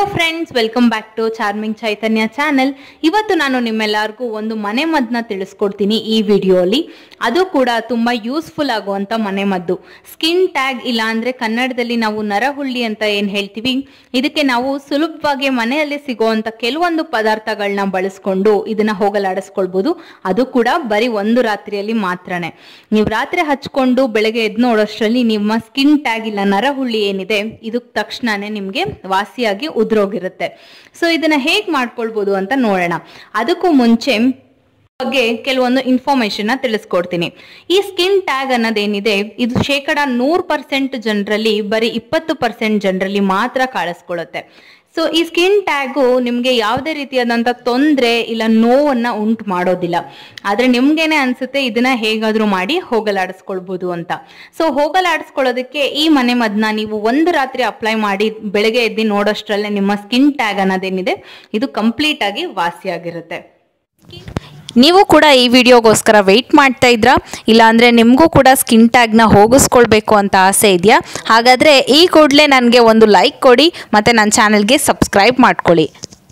friends welcome back to charming Chaitanya channel ಇವತ್ತು ನಾನು ನಿಮ್ಮೆಲ್ಲರಿಗೂ ಒಂದು ಮನೆ ಮದ್ದನ್ನ ತಿಳಿಸ್ಕೊಡ್ತೀನಿ ಈ ವಿಡಿಯೋಲಿ ಅದು ಕೂಡ ತುಂಬಾ ಯೂಸ್ಫುಲ್ ಆಗುವಂತ ಮನೆ ಮದ್ದು ಸ್ಕಿನ್ ಟ್ಯಾಗ್ ಇಲ್ಲ ಅಂದ್ರೆ ಕನ್ನಡದಲ್ಲಿ ನಾವು ನರಹುಳ್ಳಿ ಅಂತ ಏನ್ ಹೇಳ್ತೀವಿ ಇದಕ್ಕೆ ನಾವು ಸುಲಭವಾಗಿ ಮನೆಯಲ್ಲಿ ಸಿಗುವಂತ ಕೆಲವೊಂದು ಪದಾರ್ಥಗಳನ್ನ ಬಳಸ್ಕೊಂಡು ಇದನ್ನ ಹೋಗಲಾಡಿಸ್ಕೊಳ್ಬಹುದು ಅದು ಕೂಡ ಬರೀ ಒಂದು ರಾತ್ರಿಯಲ್ಲಿ ಮಾತ್ರನೇ ನೀವು ರಾತ್ರಿ ಹಚ್ಕೊಂಡು ಬೆಳಗ್ಗೆ ಎದ್ದು ನೋಡೋಷ್ಟರಲ್ಲಿ ನಿಮ್ಮ ಸ್ಕಿನ್ ಟ್ಯಾಗ್ ಇಲ್ಲ ನರಹುಳ್ಳಿ ಏನಿದೆ ಇದು ತಕ್ಷಣನೇ ನಿಮ್ಗೆ ವಾಸಿಯಾಗಿ ಉದ್ರೋಗಿರುತ್ತೆ ಸೊ ಇದನ್ನ ಹೇಗ್ ಮಾಡ್ಕೊಳ್ಬಹುದು ಅಂತ ನೋಡೋಣ ಅದಕ್ಕೂ ಮುಂಚೆ ಬಗ್ಗೆ ಕೆಲವೊಂದು ಇನ್ಫಾರ್ಮೇಶನ್ ತಿಳಿಸ್ಕೊಡ್ತೀನಿ ಈ ಸ್ಕಿನ್ ಟ್ಯಾಗ್ ಅನ್ನೋದೇನಿದೆ ಇದು ಶೇಕಡ ನೂರ್ ಪರ್ಸೆಂಟ್ ಜನರಲ್ಲಿ ಬರೀ ಇಪ್ಪತ್ತು ಪರ್ಸೆಂಟ್ ಜನರಲ್ಲಿ ಮಾತ್ರ ಕಾಣಿಸ್ಕೊಳ್ಳುತ್ತೆ ಸೊ ಈ ಸ್ಕಿನ್ ಟ್ಯಾಗು ನಿಮ್ಗೆ ಯಾವುದೇ ರೀತಿಯಾದಂತ ತೊಂದರೆ ಇಲ್ಲ ನೋವನ್ನ ಉಂಟು ಮಾಡೋದಿಲ್ಲ ಆದ್ರೆ ನಿಮ್ಗೇನೆ ಅನ್ಸುತ್ತೆ ಇದನ್ನ ಹೇಗಾದ್ರೂ ಮಾಡಿ ಹೋಗಲಾಡಿಸ್ಕೊಳ್ಬಹುದು ಅಂತ ಸೊ ಹೋಗಲಾಡಿಸ್ಕೊಳ್ಳೋದಕ್ಕೆ ಈ ಮನೆ ಮದ್ನ ನೀವು ಒಂದು ರಾತ್ರಿ ಅಪ್ಲೈ ಮಾಡಿ ಬೆಳಗ್ಗೆ ಎದ್ದು ನೋಡೋಷ್ಟ್ರಲ್ಲೇ ನಿಮ್ಮ ಸ್ಕಿನ್ ಟ್ಯಾಗ್ ಅನ್ನೋದೇನಿದೆ ಇದು ಕಂಪ್ಲೀಟ್ ಆಗಿ ವಾಸಿಯಾಗಿರುತ್ತೆ ನೀವು ಕೂಡ ಈ ವಿಡಿಯೋಗೋಸ್ಕರ ವೆಯ್ಟ್ ಮಾಡ್ತಾ ಇದ್ರಾ ಇಲ್ಲಾಂದರೆ ನಿಮಗೂ ಕೂಡ ಸ್ಕಿನ್ ಟ್ಯಾಗ್ನ ಹೋಗಿಸ್ಕೊಳ್ಬೇಕು ಅಂತ ಆಸೆ ಇದೆಯಾ ಹಾಗಾದರೆ ಈ ಕೂಡಲೇ ನನಗೆ ಒಂದು ಲೈಕ್ ಕೊಡಿ ಮತ್ತು ನನ್ನ ಚಾನಲ್ಗೆ ಸಬ್ಸ್ಕ್ರೈಬ್ ಮಾಡ್ಕೊಳ್ಳಿ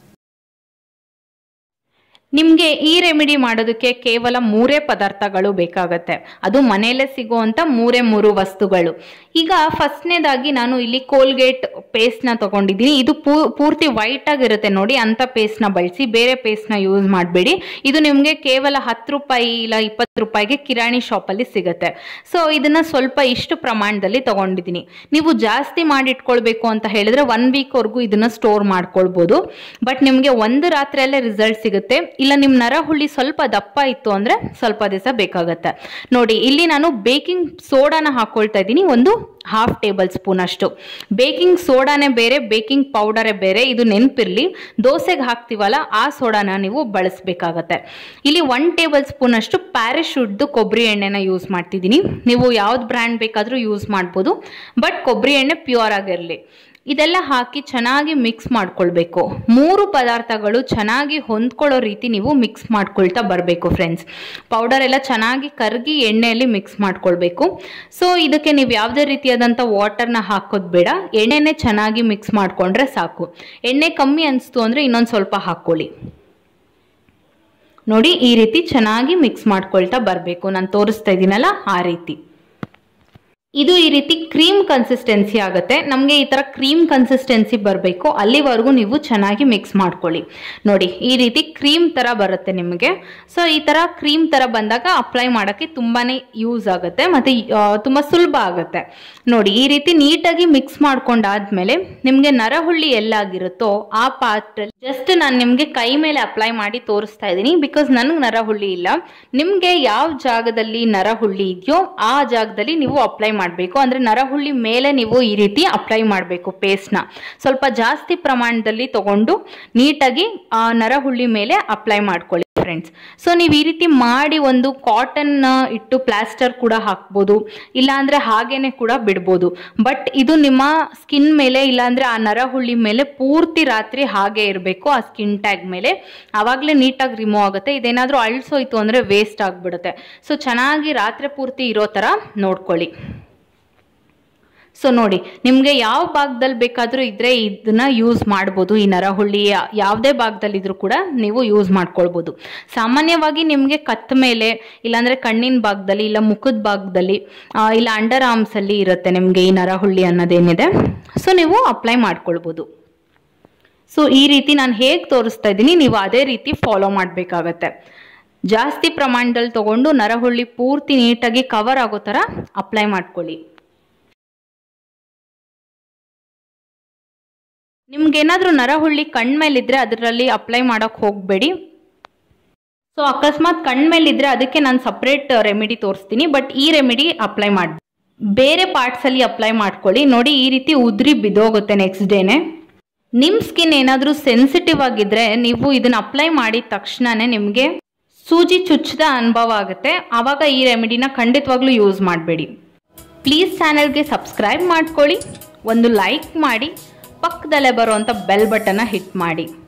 ನಿಮ್ಗೆ ಈ ರೆಮಿಡಿ ಮಾಡೋದಕ್ಕೆ ಕೇವಲ ಮೂರೇ ಪದಾರ್ಥಗಳು ಬೇಕಾಗತ್ತೆ ಅದು ಮನೆಯಲ್ಲೇ ಸಿಗುವಂತ ಮೂರೇ ಮೂರು ವಸ್ತುಗಳು ಈಗ ಫಸ್ಟ್ನೇದಾಗಿ ನಾನು ಇಲ್ಲಿ ಕೋಲ್ಗೇಟ್ ಪೇಸ್ಟ್ನ ತಗೊಂಡಿದ್ದೀನಿ ಇದು ಪೂ- ಪೂರ್ತಿ ವೈಟ್ ಆಗಿರುತ್ತೆ ನೋಡಿ ಅಂತ ಪೇಸ್ಟ್ನ ಬಳಸಿ ಬೇರೆ ಪೇಸ್ಟ್ನ ಯೂಸ್ ಮಾಡಬೇಡಿ ಇದು ನಿಮಗೆ ಕೇವಲ ಹತ್ತು ರೂಪಾಯಿ ಇಲ್ಲ ಇಪ್ಪತ್ತು ರೂಪಾಯಿಗೆ ಕಿರಾಣಿ ಶಾಪಲ್ಲಿ ಸಿಗುತ್ತೆ ಸೊ ಇದನ್ನ ಸ್ವಲ್ಪ ಇಷ್ಟು ಪ್ರಮಾಣದಲ್ಲಿ ತಗೊಂಡಿದ್ದೀನಿ ನೀವು ಜಾಸ್ತಿ ಮಾಡಿ ಇಟ್ಕೊಳ್ಬೇಕು ಅಂತ ಹೇಳಿದ್ರೆ ಒನ್ ವೀಕ್ವರೆಗೂ ಇದನ್ನ ಸ್ಟೋರ್ ಮಾಡ್ಕೊಳ್ಬೋದು ಬಟ್ ನಿಮಗೆ ಒಂದು ರಾತ್ರಿಯಲ್ಲೇ ರಿಸಲ್ಟ್ ಸಿಗುತ್ತೆ ಇಲ್ಲ ನಿಮ್ಮ ನರಹುಳ್ಳಿ ಸ್ವಲ್ಪ ದಪ್ಪ ಇತ್ತು ಅಂದ್ರೆ ಸ್ವಲ್ಪ ದಿವಸ ಬೇಕಾಗತ್ತೆ ನೋಡಿ ಇಲ್ಲಿ ನಾನು ಬೇಕಿಂಗ್ ಸೋಡಾನ ಹಾಕೊಳ್ತಾ ಇದ್ದೀನಿ ಒಂದು ಹಾಫ್ ಟೇಬಲ್ ಸ್ಪೂನ್ ಅಷ್ಟು ಬೇಕಿಂಗ್ ಸೋಡಾನೇ ಬೇರೆ ಬೇಕಿಂಗ್ ಪೌಡರೇ ಬೇರೆ ಇದು ನೆನಪಿರ್ಲಿ ದೋಸೆಗೆ ಹಾಕ್ತಿವಲ್ಲ ಆ ಸೋಡಾನ ನೀವು ಬಳಸಬೇಕಾಗತ್ತೆ ಇಲ್ಲಿ ಒನ್ ಟೇಬಲ್ ಸ್ಪೂನ್ ಅಷ್ಟು ಪ್ಯಾರಾಶೂಟ್ದು ಕೊಬ್ಬರಿ ಎಣ್ಣೆನ ಯೂಸ್ ಮಾಡ್ತಿದ್ದೀನಿ ನೀವು ಯಾವ್ದು ಬ್ರ್ಯಾಂಡ್ ಬೇಕಾದರೂ ಯೂಸ್ ಮಾಡ್ಬೋದು ಬಟ್ ಕೊಬ್ಬರಿ ಎಣ್ಣೆ ಪ್ಯೂರ್ ಆಗಿರಲಿ ಇದೆಲ್ಲ ಹಾಕಿ ಚೆನ್ನಾಗಿ ಮಿಕ್ಸ್ ಮಾಡ್ಕೊಳ್ಬೇಕು ಮೂರು ಪದಾರ್ಥಗಳು ಚೆನ್ನಾಗಿ ಹೊಂದ್ಕೊಳ್ಳೋ ರೀತಿ ನೀವು ಮಿಕ್ಸ್ ಮಾಡ್ಕೊಳ್ತಾ ಬರಬೇಕು ಫ್ರೆಂಡ್ಸ್ ಪೌಡರ್ ಎಲ್ಲ ಚೆನ್ನಾಗಿ ಕರಗಿ ಎಣ್ಣೆಯಲ್ಲಿ ಮಿಕ್ಸ್ ಮಾಡ್ಕೊಳ್ಬೇಕು ಸೊ ಇದಕ್ಕೆ ನೀವು ಯಾವುದೇ ರೀತಿಯಾದಂಥ ವಾಟರ್ನ ಹಾಕೋದು ಬೇಡ ಎಣ್ಣೆನೇ ಚೆನ್ನಾಗಿ ಮಿಕ್ಸ್ ಮಾಡ್ಕೊಂಡ್ರೆ ಸಾಕು ಎಣ್ಣೆ ಕಮ್ಮಿ ಅನಿಸ್ತು ಅಂದರೆ ಇನ್ನೊಂದು ಸ್ವಲ್ಪ ಹಾಕ್ಕೊಳ್ಳಿ ನೋಡಿ ಈ ರೀತಿ ಚೆನ್ನಾಗಿ ಮಿಕ್ಸ್ ಮಾಡ್ಕೊಳ್ತಾ ಬರಬೇಕು ನಾನು ತೋರಿಸ್ತಾ ಇದ್ದೀನಲ್ಲ ಆ ರೀತಿ ಇದು ಈ ರೀತಿ ಕ್ರೀಮ್ ಕನ್ಸಿಸ್ಟೆನ್ಸಿ ಆಗುತ್ತೆ ನಮಗೆ ಈ ಥರ ಕ್ರೀಮ್ ಕನ್ಸಿಸ್ಟೆನ್ಸಿ ಬರಬೇಕು ಅಲ್ಲಿವರೆಗೂ ನೀವು ಚೆನ್ನಾಗಿ ಮಿಕ್ಸ್ ಮಾಡ್ಕೊಳ್ಳಿ ನೋಡಿ ಈ ರೀತಿ ಕ್ರೀಮ್ ಥರ ಬರುತ್ತೆ ನಿಮಗೆ ಸೊ ಈ ಥರ ಕ್ರೀಮ್ ಥರ ಬಂದಾಗ ಅಪ್ಲೈ ಮಾಡೋಕ್ಕೆ ತುಂಬಾ ಯೂಸ್ ಆಗುತ್ತೆ ಮತ್ತು ತುಂಬ ಸುಲಭ ಆಗುತ್ತೆ ನೋಡಿ ಈ ರೀತಿ ನೀಟಾಗಿ ಮಿಕ್ಸ್ ಮಾಡ್ಕೊಂಡಾದ್ಮೇಲೆ ನಿಮಗೆ ನರಹುಳ್ಳಿ ಎಲ್ಲಾಗಿರುತ್ತೋ ಆ ಪಾತ್ರಲ್ಲಿ ಜಸ್ಟ್ ನಾನು ನಿಮಗೆ ಕೈ ಮೇಲೆ ಅಪ್ಲೈ ಮಾಡಿ ತೋರಿಸ್ತಾ ಇದ್ದೀನಿ ಬಿಕಾಸ್ ನನಗೆ ನರಹುಳ್ಳಿ ಇಲ್ಲ ನಿಮಗೆ ಯಾವ ಜಾಗದಲ್ಲಿ ನರಹುಳ್ಳಿ ಇದೆಯೋ ಆ ಜಾಗದಲ್ಲಿ ನೀವು ಅಪ್ಲೈ ಮಾಡಬೇಕು ಅಂದರೆ ನರಹುಳ್ಳಿ ಮೇಲೆ ನೀವು ಈ ರೀತಿ ಅಪ್ಲೈ ಮಾಡಬೇಕು ಪೇಸ್ಟ್ನ ಸ್ವಲ್ಪ ಜಾಸ್ತಿ ಪ್ರಮಾಣದಲ್ಲಿ ತಗೊಂಡು ನೀಟಾಗಿ ಆ ನರಹುಳ್ಳಿ ಮೇಲೆ ಅಪ್ಲೈ ಮಾಡ್ಕೊಳ್ಳಿ ಫ್ರೆಂಡ್ಸ್ ಸೊ ನೀವು ಈ ರೀತಿ ಮಾಡಿ ಒಂದು ಕಾಟನ್ ಇಟ್ಟು ಪ್ಲಾಸ್ಟರ್ ಕೂಡ ಹಾಕ್ಬೋದು ಇಲ್ಲಾಂದ್ರೆ ಹಾಗೇನೆ ಕೂಡ ಬಿಡ್ಬೋದು ಬಟ್ ಇದು ನಿಮ್ಮ ಸ್ಕಿನ್ ಮೇಲೆ ಇಲ್ಲಾಂದ್ರೆ ಆ ನರಹುಳ್ಳಿ ಮೇಲೆ ಪೂರ್ತಿ ರಾತ್ರಿ ಹಾಗೆ ಇರಬೇಕು ಆ ಸ್ಕಿನ್ ಟ್ಯಾಗ್ ಮೇಲೆ ಆವಾಗಲೇ ನೀಟಾಗಿ ರಿಮೂವ್ ಆಗುತ್ತೆ ಇದೇನಾದರೂ ಅಳ್ಸೋಯ್ತು ಅಂದರೆ ವೇಸ್ಟ್ ಆಗಿಬಿಡುತ್ತೆ ಸೊ ಚೆನ್ನಾಗಿ ರಾತ್ರಿ ಪೂರ್ತಿ ಇರೋ ಥರ ನೋಡ್ಕೊಳ್ಳಿ ಸೊ ನೋಡಿ ನಿಮಗೆ ಯಾವ ಭಾಗದಲ್ಲಿ ಬೇಕಾದರೂ ಇದ್ರೆ ಇದನ್ನ ಯೂಸ್ ಮಾಡ್ಬೋದು ಈ ನರಹುಳ್ಳಿ ಯಾ- ಯಾವುದೇ ಭಾಗದಲ್ಲಿ ಇದ್ರೂ ಕೂಡ ನೀವು ಯೂಸ್ ಮಾಡ್ಕೊಳ್ಬೋದು ಸಾಮಾನ್ಯವಾಗಿ ನಿಮಗೆ ಕತ್ತ ಮೇಲೆ ಇಲ್ಲಾಂದ್ರೆ ಕಣ್ಣಿನ ಭಾಗದಲ್ಲಿ ಇಲ್ಲ ಮುಖದ ಭಾಗದಲ್ಲಿ ಆ, ಇಲ್ಲ ಅಂಡರ್ ಆರ್ಮ್ಸ್ ಅಲ್ಲಿ ಇರುತ್ತೆ ನಿಮಗೆ ಈ ನರಹುಳ್ಳಿ ಅನ್ನೋದೇನಿದೆ ಸೊ ನೀವು ಅಪ್ಲೈ ಮಾಡ್ಕೊಳ್ಬೋದು ಸೊ ಈ ರೀತಿ ನಾನು ಹೇಗೆ ತೋರಿಸ್ತಾ ಇದ್ದೀನಿ ನೀವು ಅದೇ ರೀತಿ ಫಾಲೋ ಮಾಡಬೇಕಾಗತ್ತೆ ಜಾಸ್ತಿ ಪ್ರಮಾಣದಲ್ಲಿ ತಗೊಂಡು ನರಹುಳ್ಳಿ ಪೂರ್ತಿ ನೀಟಾಗಿ ಕವರ್ ಆಗೋ ಥರ ಅಪ್ಲೈ ಮಾಡ್ಕೊಳ್ಳಿ ನಿಮ್ಗೇನಾದ್ರೂ ನರಹುಳ್ಳಿ ಕಣ್ಮೇಲಿದ್ರೆ ಅದರಲ್ಲಿ ಅಪ್ಲೈ ಮಾಡಕ್ ಹೋಗಬೇಡಿ ಸೊ ಅಕಸ್ಮಾತ್ ಕಣ್ಮೇಲಿದ್ರೆ ಅದಕ್ಕೆ ನಾನು ಸಪ್ರೇಟ್ ರೆಮಿಡಿ ತೋರಿಸ್ತೀನಿ ಬಟ್ ಈ ರೆಮಿಡಿ ಅಪ್ಲೈ ಮಾಡಿ ಬೇರೆ ಪಾರ್ಟ್ಸ್ ಅಲ್ಲಿ ಅಪ್ಲೈ ಮಾಡ್ಕೊಳ್ಳಿ ನೋಡಿ ಈ ರೀತಿ ಉದ್ರಿ ಬಿದ್ದೋಗುತ್ತೆ ನೆಕ್ಸ್ಟ್ ಡೇನೆ ನಿಮ್ಮ ಸ್ಕಿನ್ ಏನಾದರೂ ಸೆನ್ಸಿಟಿವ್ ಆಗಿದ್ರೆ ನೀವು ಇದನ್ನ ಅಪ್ಲೈ ಮಾಡಿದ ತಕ್ಷಣನೇ ನಿಮಗೆ ಸೂಜಿ ಚುಚ್ಚಿದ ಅನುಭವ ಆಗುತ್ತೆ ಆವಾಗ ಈ ರೆಮಿಡಿನ ಖಂಡಿತವಾಗ್ಲೂ ಯೂಸ್ ಮಾಡಬೇಡಿ ಪ್ಲೀಸ್ ಚಾನೆಲ್ಗೆ ಸಬ್ಸ್ಕ್ರೈಬ್ ಮಾಡ್ಕೊಳ್ಳಿ ಒಂದು ಲೈಕ್ ಮಾಡಿ ಪಕ್ಕದಲ್ಲೇ ಬರುವಂಥ ಬೆಲ್ ಬಟನ್ನ ಹಿಟ್ ಮಾಡಿ